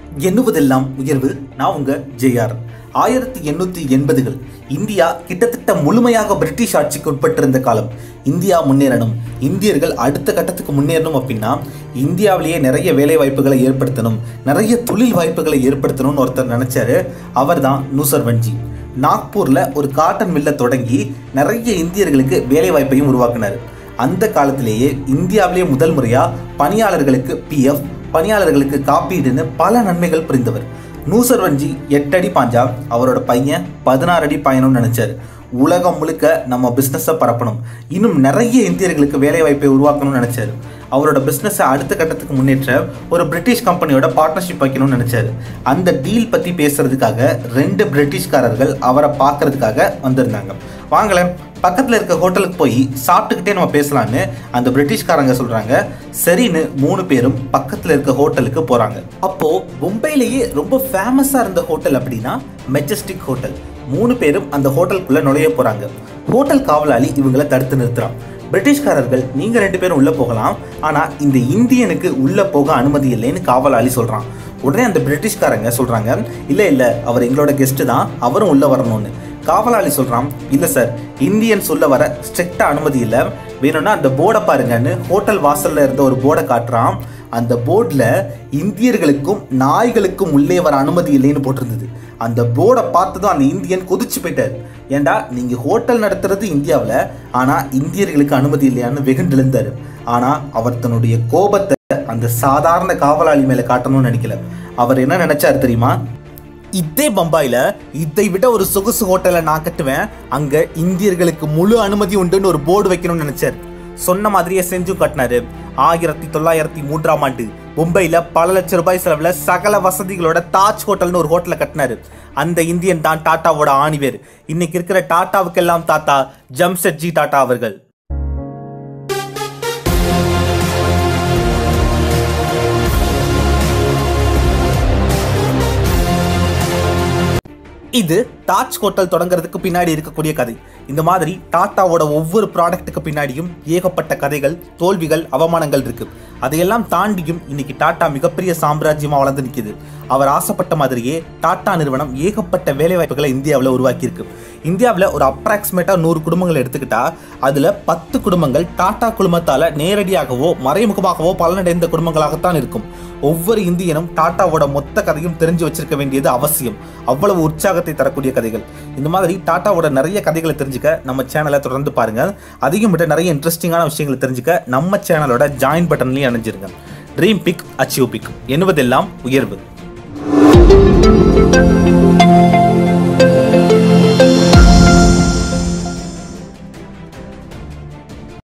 எண்ணுவதெல்லாம் உயர்வு நான் உங்க ஜேஆர் ஆயிரத்தி எண்ணூற்றி எண்பதுகள் இந்தியா கிட்டத்தட்ட முழுமையாக பிரிட்டிஷ் ஆட்சிக்கு உட்பட்டிருந்த காலம் இந்தியா முன்னேறணும் இந்தியர்கள் அடுத்த கட்டத்துக்கு முன்னேறணும் அப்படின்னா இந்தியாவிலேயே நிறைய வேலை வாய்ப்புகளை ஏற்படுத்தணும் நிறைய தொழில் வாய்ப்புகளை ஏற்படுத்தணும்னு ஒருத்தர் நினைச்சாரு அவர் தான் நூசர்வன்ஜி நாக்பூரில் ஒரு காட்டன் மில்லை தொடங்கி நிறைய இந்தியர்களுக்கு வேலை வாய்ப்பையும் உருவாக்கினார் அந்த காலத்திலேயே இந்தியாவிலேயே முதல் முறையாக பணியாளர்களுக்கு பிஎஃப் பணியாளர்களுக்கு காப்பீடுன்னு பல நன்மைகள் புரிந்தவர் நூசர்வன்ஜி எட்டடி பாஞ்சா அவரோட பையன் பதினாறு அடி பாயணும்னு நினைச்சாரு உலகம் முழுக்க நம்ம பிஸ்னஸை பரப்பணும் இன்னும் நிறைய இந்தியர்களுக்கு வேலை வாய்ப்பை உருவாக்கணும்னு நினைச்சாரு அவரோட பிஸ்னஸை அடுத்த கட்டத்துக்கு முன்னேற்ற ஒரு பிரிட்டிஷ் கம்பெனியோட பார்ட்னர்ஷிப் வைக்கணும்னு நினைச்சாரு அந்த டீல் பற்றி பேசுறதுக்காக ரெண்டு பிரிட்டிஷ்காரர்கள் அவரை பார்க்கறதுக்காக வந்திருந்தாங்க வாங்களேன் பக்கத்தில் இருக்க ஹோட்டலுக்கு போய் சாப்பிட்டுக்கிட்டே நம்ம பேசலான்னு அந்த பிரிட்டிஷ்காரங்க சொல்றாங்க சரின்னு மூணு பேரும் பக்கத்தில் இருக்க ஹோட்டலுக்கு போறாங்க அப்போ மும்பையிலேயே ரொம்ப ஃபேமஸாக இருந்த ஹோட்டல் அப்படின்னா மெஜஸ்டிக் ஹோட்டல் மூணு பேரும் அந்த ஹோட்டலுக்குள்ள நுழைய போறாங்க ஹோட்டல் காவலாளி இவங்களை தடுத்து நிறுத்துறான் பிரிட்டிஷ்காரர்கள் நீங்க ரெண்டு பேரும் உள்ள போகலாம் ஆனா இந்த இந்தியனுக்கு உள்ள போக அனுமதி இல்லைன்னு காவலாளி சொல்றான் உடனே அந்த பிரிட்டிஷ்காரங்க சொல்றாங்க இல்ல இல்ல அவர் எங்களோட கெஸ்ட் தான் அவரும் உள்ள வரணும்னு காவலாளி சொல்றான் இல்ல சார் இந்தியன்ஸ் உள்ள வர ஸ்ட்ரிக்டா அனுமதி இல்ல வேணும்னா அந்த போர்டை பாருங்கன்னு ஹோட்டல் வாசல்ல இருந்த ஒரு போர்டை காட்டுறான் அந்த போர்டில் இந்தியர்களுக்கும் நாய்களுக்கும் உள்ளே வர அனுமதி இல்லைன்னு போட்டிருந்தது அந்த போர்டை பார்த்ததும் அந்த இந்தியன் கொதிச்சு போயிட்டார் ஏண்டா நீங்க ஹோட்டல் நடத்துறது இந்தியாவில் ஆனா இந்தியர்களுக்கு அனுமதி இல்லையான்னு வெகுண்டு எழுந்தாரு ஆனா அவர் தன்னுடைய கோபத்தை அந்த சாதாரண காவலாளி மேல காட்டணும்னு நினைக்கல அவர் என்ன நினைச்சாரு தெரியுமா இதே பம்பாயில இதை விட ஒரு சொகுசு ஹோட்டலை நான் கட்டுவேன் அங்க இந்தியர்களுக்கு முழு அனுமதி உண்டுன்னு ஒரு போர்டு வைக்கணும்னு நினைச்சார் சொன்ன மாதிரியே செஞ்சும் கட்டினாரு ஆயிரத்தி தொள்ளாயிரத்தி மூன்றாம் ஆண்டு மும்பையில பல லட்சம் ரூபாய் செலவுல சகல வசதிகளோட தாஜ் ஹோட்டல்னு ஒரு ஹோட்டலை கட்டினாரு அந்த இந்தியன் தான் டாட்டாவோட ஆணிவேர் இன்னைக்கு இருக்கிற டாட்டாவுக்கெல்லாம் தாத்தா ஜம்ஷெட்ஜி டாட்டா அவர்கள் இது தாஜ் ஹோட்டல் தொடங்குறதுக்கு பின்னாடி இருக்கக்கூடிய கதை இந்த மாதிரி டாட்டாவோட ஒவ்வொரு ப்ராடக்ட்டுக்கு பின்னாடியும் ஏகப்பட்ட கதைகள் தோல்விகள் அவமானங்கள் இருக்கு அதையெல்லாம் தாண்டியும் இன்னைக்கு டாட்டா மிகப்பெரிய சாம்ராஜ்யமா வளர்ந்து நிற்குது அவர் ஆசைப்பட்ட மாதிரியே டாட்டா நிறுவனம் ஏகப்பட்ட வேலைவாய்ப்புகளை இந்தியாவில் உருவாக்கியிருக்கு இந்தியாவில் ஒரு அப்ராக்சிமேட்டாக நூறு குடும்பங்களை எடுத்துக்கிட்டா அதில் பத்து குடும்பங்கள் டாட்டா குழுமத்தால் நேரடியாகவோ மறைமுகமாகவோ பலனடைந்த குடும்பங்களாகத்தான் இருக்கும் ஒவ்வொரு இந்தியனும் டாட்டாவோட மொத்த கதையும் தெரிஞ்சு வச்சிருக்க வேண்டியது அவசியம் அவ்வளவு உற்சாகத்தை தரக்கூடிய கதைகள் இந்த மாதிரி டாட்டாவோட நிறைய கதைகளை தெரிஞ்சுக்க நம்ம சேனலை தொடர்ந்து பாருங்க அதிகம் விட நிறைய இன்ட்ரெஸ்டிங்கான விஷயங்களை தெரிஞ்சுக்க நம்ம சேனலோட ஜாயின் பட்டன்லையும் அணைஞ்சிருங்க ட்ரீம் பிக் அச்சீவ் பிக் எண்ணுவதெல்லாம் உயர்வு